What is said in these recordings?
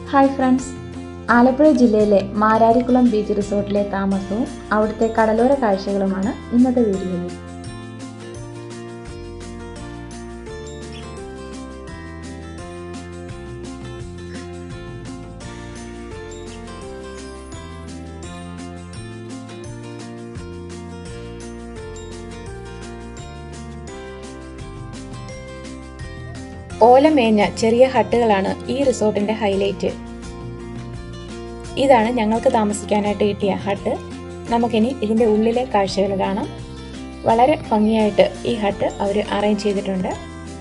hi friends Alappuzha ജില്ലയിലെ Mararikulam beach റിസോർട്ടിലെ താമസവും അവിടുത്തെ കടലോര കാഴ്ചകളുമാണ് ഇന്നത്തെ വീഡിയോയിൽ ഓലമേഞ്ഞ ചെറിയ ഹട്ടുകളാണ് ഈ റിസോർട്ടിന്റെ ഹൈലൈറ്റ് ഇതാണ് ഞങ്ങൾക്ക് താമസിക്കാനായിട്ട് കിട്ടിയ ഹട്ട് നമുക്കിനി ഇതിന്റെ ഉള്ളിലെ കാഴ്ചകൾ കാണാം വളരെ ഭംഗിയായിട്ട് ഈ ഹട്ട് അവർ അറേഞ്ച് ചെയ്തിട്ടുണ്ട്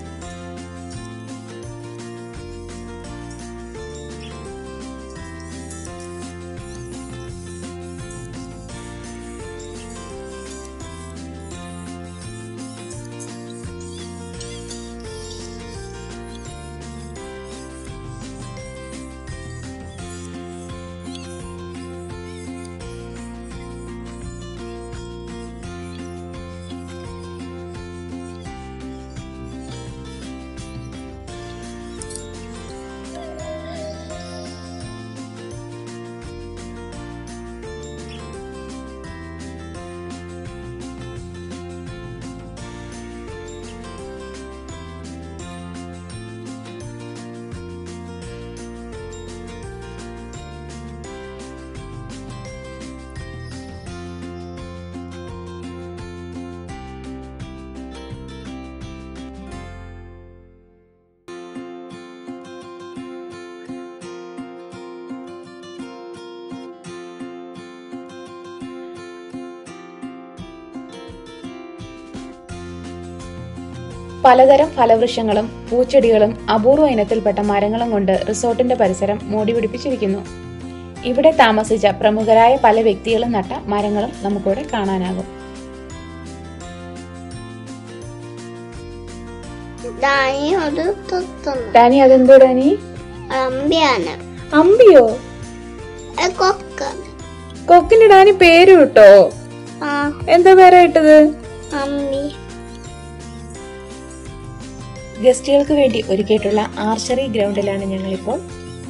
പലതരം ഫലവൃക്ഷങ്ങളും പൂച്ചെടികളും അപൂർവ ഇനത്തിൽപ്പെട്ട മരങ്ങളും കൊണ്ട് റിസോർട്ടിന്റെ പരിസരം മോടി പിടിപ്പിച്ചിരിക്കുന്നു ഇവിടെ താമസിച്ച പ്രമുഖരായ പല വ്യക്തികളും നട്ട മരങ്ങളും നമുക്കിവിടെ കാണാനാകും ഡാനി ഒരു തുത്തുന്നു ഡാനി അതെന്തോ ഡാനി അമ്പിയാണ് അമ്പിയോ അത് കൊക്കാണ് കൊക്കിന്റെ ഡാനി പേര് കിട്ടോ ആ എന്താ പേരാ ഇട്ടത് അമ്പി ഗസ്റ്റുകൾക്ക് വേണ്ടി ഒരുക്കിയിട്ടുള്ള ആർച്ചറി ഗ്രൗണ്ടിലാണ് ഞങ്ങളിപ്പോൾ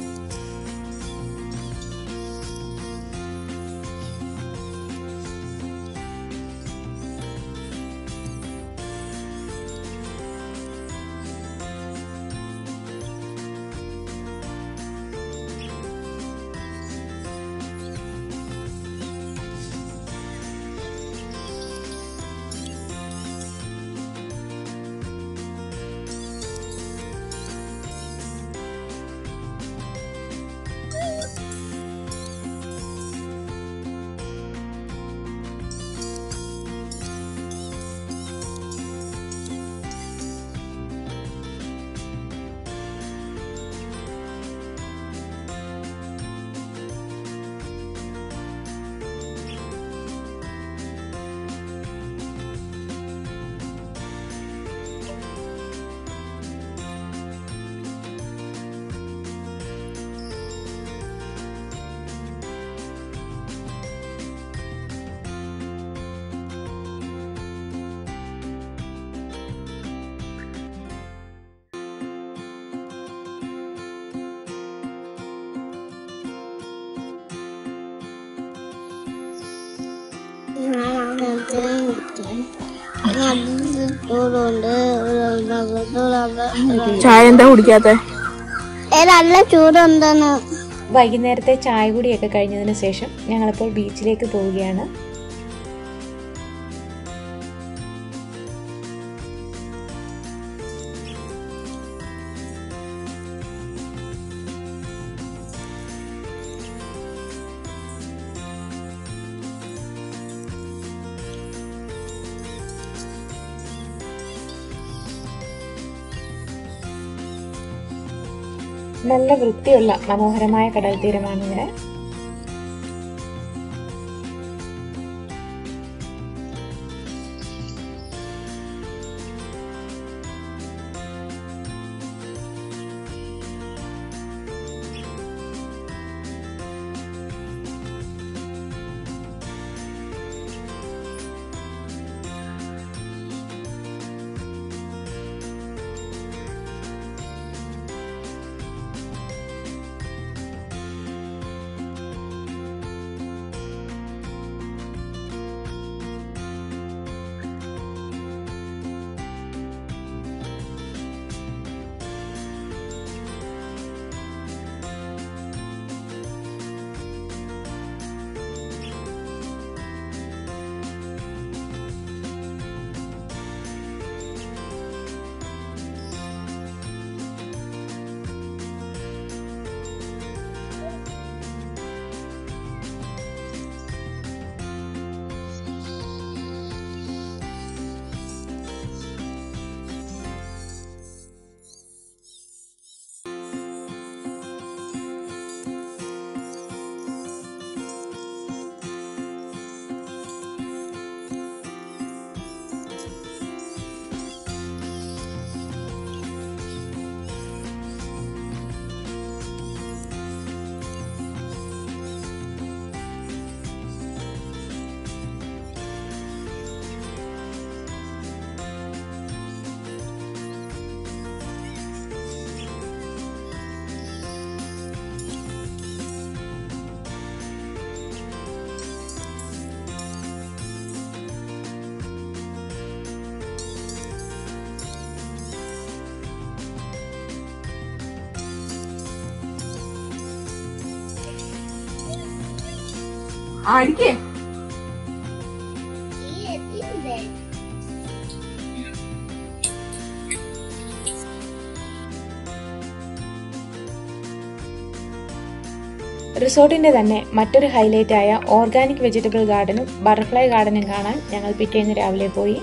ചൂടുണ്ട് ചായ എന്താ കുടിക്കാത്ത നല്ല ചൂടുണ്ടെന്ന് വൈകുന്നേരത്തെ ചായ കുടിയൊക്കെ കഴിഞ്ഞതിന് ശേഷം ഞങ്ങളിപ്പോൾ ബീച്ചിലേക്ക് പോവുകയാണ് നല്ല വൃത്തിയുള്ള മനോഹരമായ കടൽ തീരമാണ് ഇവിടെ അടിക്കേ റിസോർട്ടിന്റെ തന്നെ മറ്റൊരു ഹൈലൈറ്റ് ആയ ഓർഗാനിക് വെജിറ്റബിൾ ഗാർഡനും ബട്ടർഫ്ലൈ ഗാർഡനും കാണാൻ ഞങ്ങൾ പിറ്റേന്ന് രാവിലെ പോയി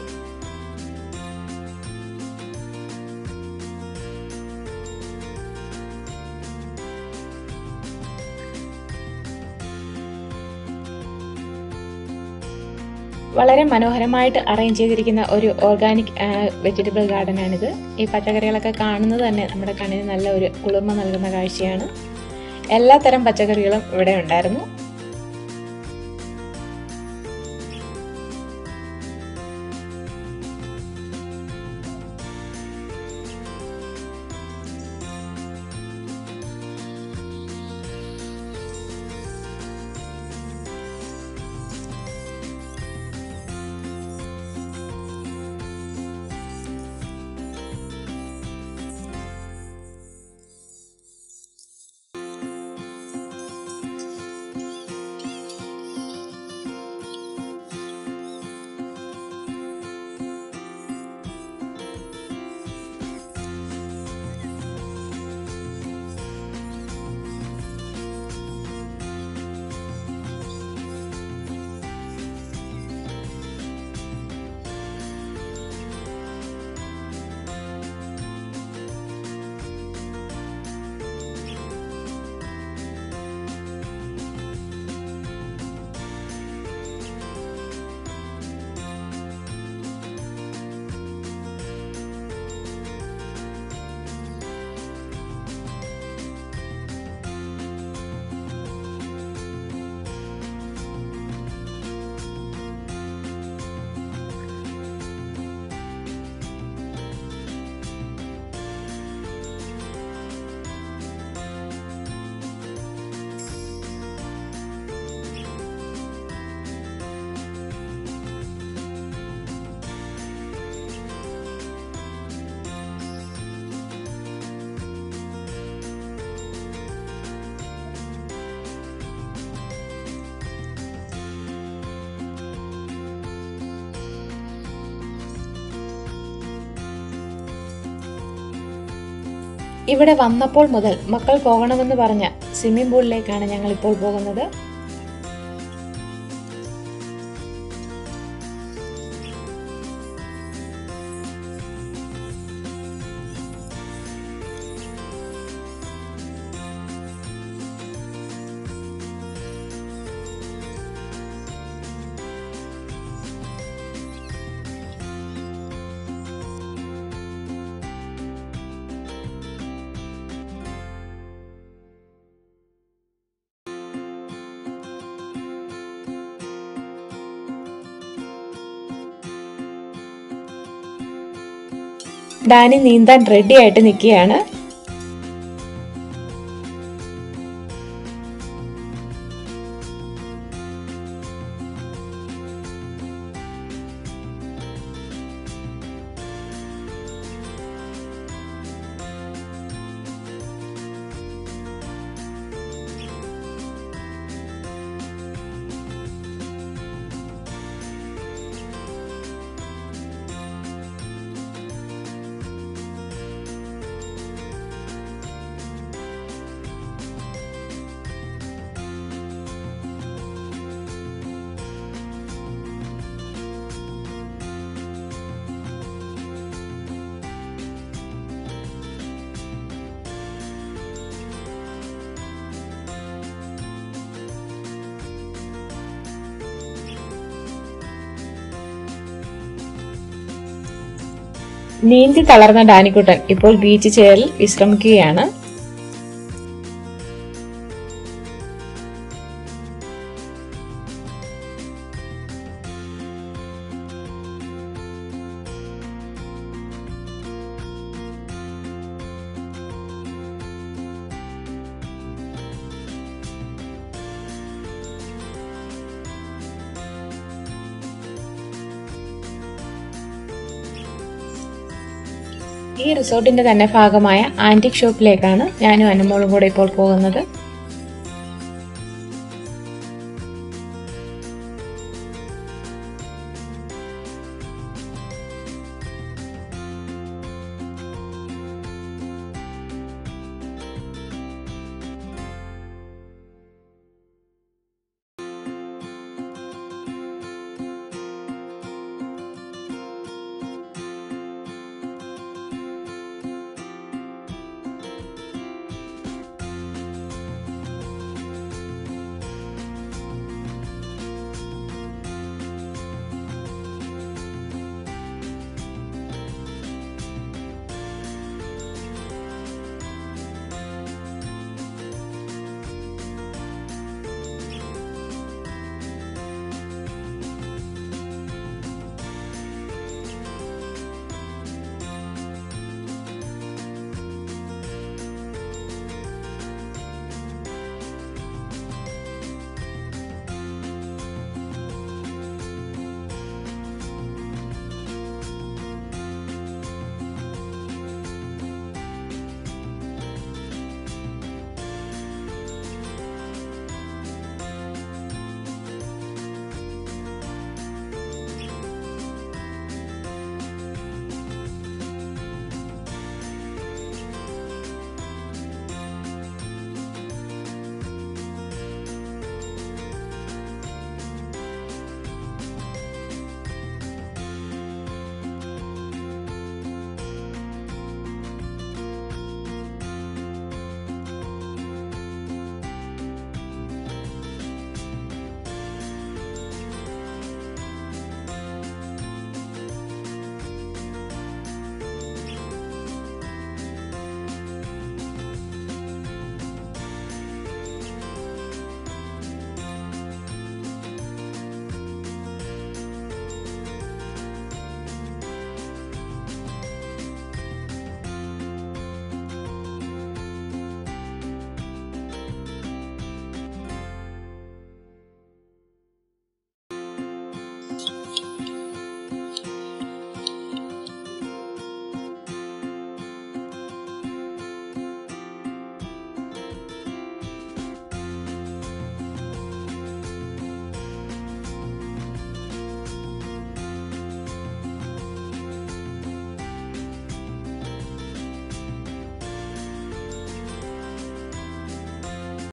വളരെ മനോഹരമായിട്ട് അറേഞ്ച് ചെയ്തിരിക്കുന്ന ഒരു ഓർഗാനിക് വെജിറ്റബിൾ ഗാർഡൻ ആണിത് ഈ പച്ചക്കറികളൊക്കെ കാണുന്നത് തന്നെ നമ്മുടെ കണ്ണിന് നല്ല ഒരു കുളിർമ നൽകുന്ന കാഴ്ചയാണ് എല്ലാ തരം പച്ചക്കറികളും ഇവിടെ ഉണ്ടായിരുന്നു ഇവിടെ വന്നപ്പോൾ മുതൽ മക്കൾ പോകണമെന്ന് പറഞ്ഞ സ്വിമ്മിംഗ് പൂളിലേക്കാണ് ഞങ്ങൾ ഇപ്പോൾ പോകുന്നത് ഡാനി നീന്താൻ റെഡി ആയിട്ട് നിൽക്കുകയാണ് നീന്തി തളർന്ന ഡാനിക്കുട്ടൻ ഇപ്പോൾ ബീച്ച് ചെയറിൽ വിശ്രമിക്കുകയാണ് ഈ റിസോർട്ടിന്റെ തന്നെ ഭാഗമായ ആന്റിക് ഷോപ്പിലേക്കാണ് ഞാനും അനുമോളും കൂടെ ഇപ്പോൾ പോകുന്നത്